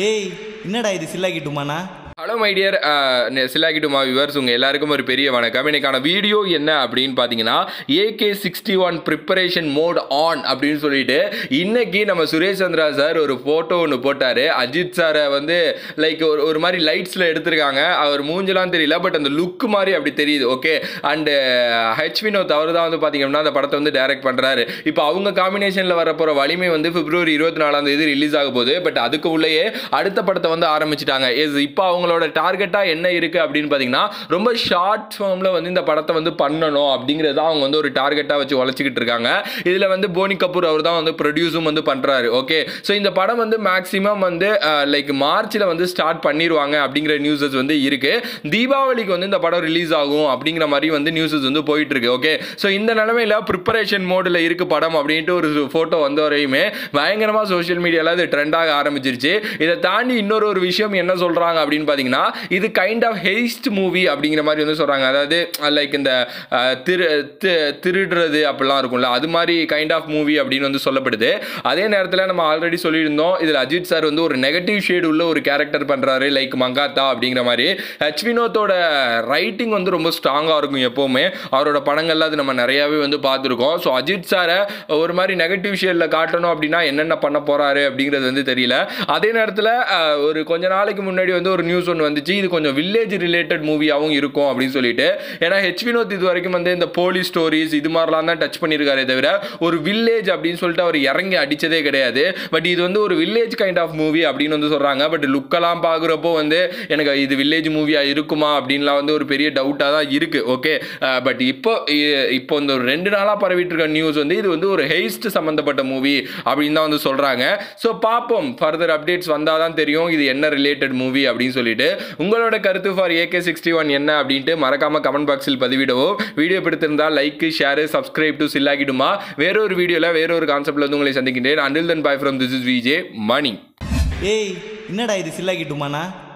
ஏய் என்னடா இது சில்லாக்கிட்டுமாண்ணா hello my dear Chillakittuma viewers உங்கள் எல்லாருக்கும் ஒரு பெரிய வணக்கம் இன்னைக்கான வீடியோ என்ன அப்படின்னு பார்த்தீங்கன்னா AK sixty one preparation mode on அப்படின்னு சொல்லிட்டு இன்னைக்கு நம்ம சுரேஷ் சந்திரா சார் ஒரு ஃபோட்டோ ஒன்று போட்டார் அஜித் சாரை வந்து லைக் ஒரு ஒரு மாதிரி லைட்ஸில் எடுத்திருக்காங்க அவர் மூஞ்சலாம் தெரியல பட் அந்த லுக் மாதிரி அப்படி தெரியுது ஓகே அண்டு ஹெச் வினோத் அவர் தான் வந்து பார்த்தீங்கன்னா அந்த படத்தை வந்து டைரக்ட் பண்ணுறாரு இப்போ அவங்க காம்பினேஷனில் வரப்போகிற வலிமை வந்து பிப்ரவரி இருபத்தி நாலாம் தேதி ரிலீஸ் ஆக போகுது பட் அதுக்கு உள்ளேயே அடுத்த படத்தை வந்து ஆரம்பிச்சிட்டாங்க இஸ் இப்போ அவங்களோட டார்கெட்டாக என்ன இருக்குது அப்படின்னு பார்த்தீங்கன்னா ரொம்ப ஷார்ட் ஃபார்மில் வந்து இந்த படத்தை வந்து பண்ணணும் அப்படிங்கிறது தான் அவங்க வந்து ஒரு டார்கெட்டாக வச்சு உழைச்சிக்கிட்டு இருக்காங்க இதில் வந்து போனி கபூர் அவர் தான் வந்து ப்ரொடியூஸும் வந்து பண்ணுறாரு ஓகே ஸோ இந்த படம் வந்து மேக்ஸிமம் வந்து லைக் மார்ச்சில் வந்து ஸ்டார்ட் பண்ணிடுவாங்க அப்படிங்கிற நியூஸஸ் வந்து இருக்குது தீபாவளிக்கு வந்து இந்த படம் ரிலீஸ் ஆகும் அப்படிங்கிற மாதிரி வந்து நியூஸஸ் வந்து போயிட்டு இருக்கு ஓகே ஸோ இந்த நிலமையில ப்ரிப்பரேஷன் மோடில் இருக்கு படம் அப்படின்ட்டு ஒரு ஃபோட்டோ வந்த வரையுமே பயங்கரமாக சோஷியல் மீடியாவில் அது ட்ரெண்டாக ஆரம்பிச்சிருச்சு இதை தாண்டி இன்னொரு ஒரு விஷயம் என்ன சொல்கிறாங்க அப்படின்னு பார்த்தீங்கன்னா இது கைண்ட் ஆஃப் ஹெய்ஸ்ட் மூவி அப்படிங்கிற மாதிரி வந்து சொல்கிறாங்க அதாவது லைக் இந்த அஹ், திரு தி- திருடுறது அப்படிலாம் இருக்கும்ல அது மாதிரி கைண்ட் ஆஃப் மூவி அப்படின்னு வந்து சொல்லப்படுது அதே நேரத்தில் நம்ம ஆல்ரெடி சொல்லியிருந்தோம் இதில் அஜித் சார் வந்து ஒரு நெகட்டிவ் ஷேடு உள்ள ஒரு கேரக்டர் பண்ணுறாரு லைக் மங்காத்தா அப்படிங்கிற மாதிரி ஹெச் வினோத்தோட ரைட்டிங் வந்து ரொம்ப ஸ்ட்ராங்காக இருக்கும் எப்போவுமே அவரோட படங்கள்ல அது நம்ம நிறையாவே வந்து பார்த்துருக்கோம் ஸோ அஜித் சாரை ஒரு மாதிரி நெகட்டிவ் ஷேடில் காட்டணும் அப்படின்னா என்னென்ன பண்ண போகிறாரு அப்படிங்கிறது வந்து தெரியல அதே நேரத்தில் ஒரு கொஞ்ச நாளைக்கு முன்னாடி வந்து ஒரு நியூஸ் ஒன்று வந்துச்சு இது கொஞ்சம் வில்லேஜ் ரிலேட்டட் மூவியாகவும் இருக்கும் அப்படின்னு சொல்லிட்டு ஏன்னா ஹெச் வினோத் இது வரைக்கும் வந்து இந்த போலீஸ் ஸ்டோரிஸ் இது மாதிரிலாம் தான் டச் பண்ணியிருக்காரே தவிர ஒரு வில்லேஜ் அப்படின்னு சொல்லிட்டு அவர் இறங்கி அடிச்சதே கிடையாது பட் இது வந்து ஒரு வில்லேஜ் கைண்ட் ஆஃப் மூவி அப்படின்னு வந்து சொல்கிறாங்க பட் லுக்கெல்லாம் பார்க்குறப்போ வந்து எனக்கு இது வில்லேஜ் மூவியாக இருக்குமா அப்படின்லாம் வந்து ஒரு பெரிய டவுட்டாக தான் இருக்குது ஓகே பட் இப்போ இ- இப்போ இந்த ஒரு ரெண்டு நாளாக பரவிட்டு இருக்க நியூஸ் வந்து இது வந்து ஒரு ஹெய்ஸ்ட் சம்மந்தப்பட்ட மூவி அப்படின்னு தான் வந்து சொல்கிறாங்க ஸோ பார்ப்போம் ஃபர்தர் அப்டேட்ஸ் வந்தால் தான் தெரியும் இது என்ன ரிலேட்டட் மூவி அப்படின்னு சொல்லிட்டு உங்களோட கருத்து ஃபார் ஏகே சிக்ஸ்டி ஒன் என்ன அப்படின்ட்டு மறக்காம கமெண்ட் பாக்ஸில் பதிவிடவும் வீடியோ பிடித்திருந்தால் like share subscribe to Chillakittuma வேறொரு வீடியோவில் வேறொரு கான்செப்ட்ல வந்து உங்களை சந்திக்கின்றேன் until then bye from this is VJ Mani ஏய் என்னடா இது சில்லாக்கிட்டுமாண்ணா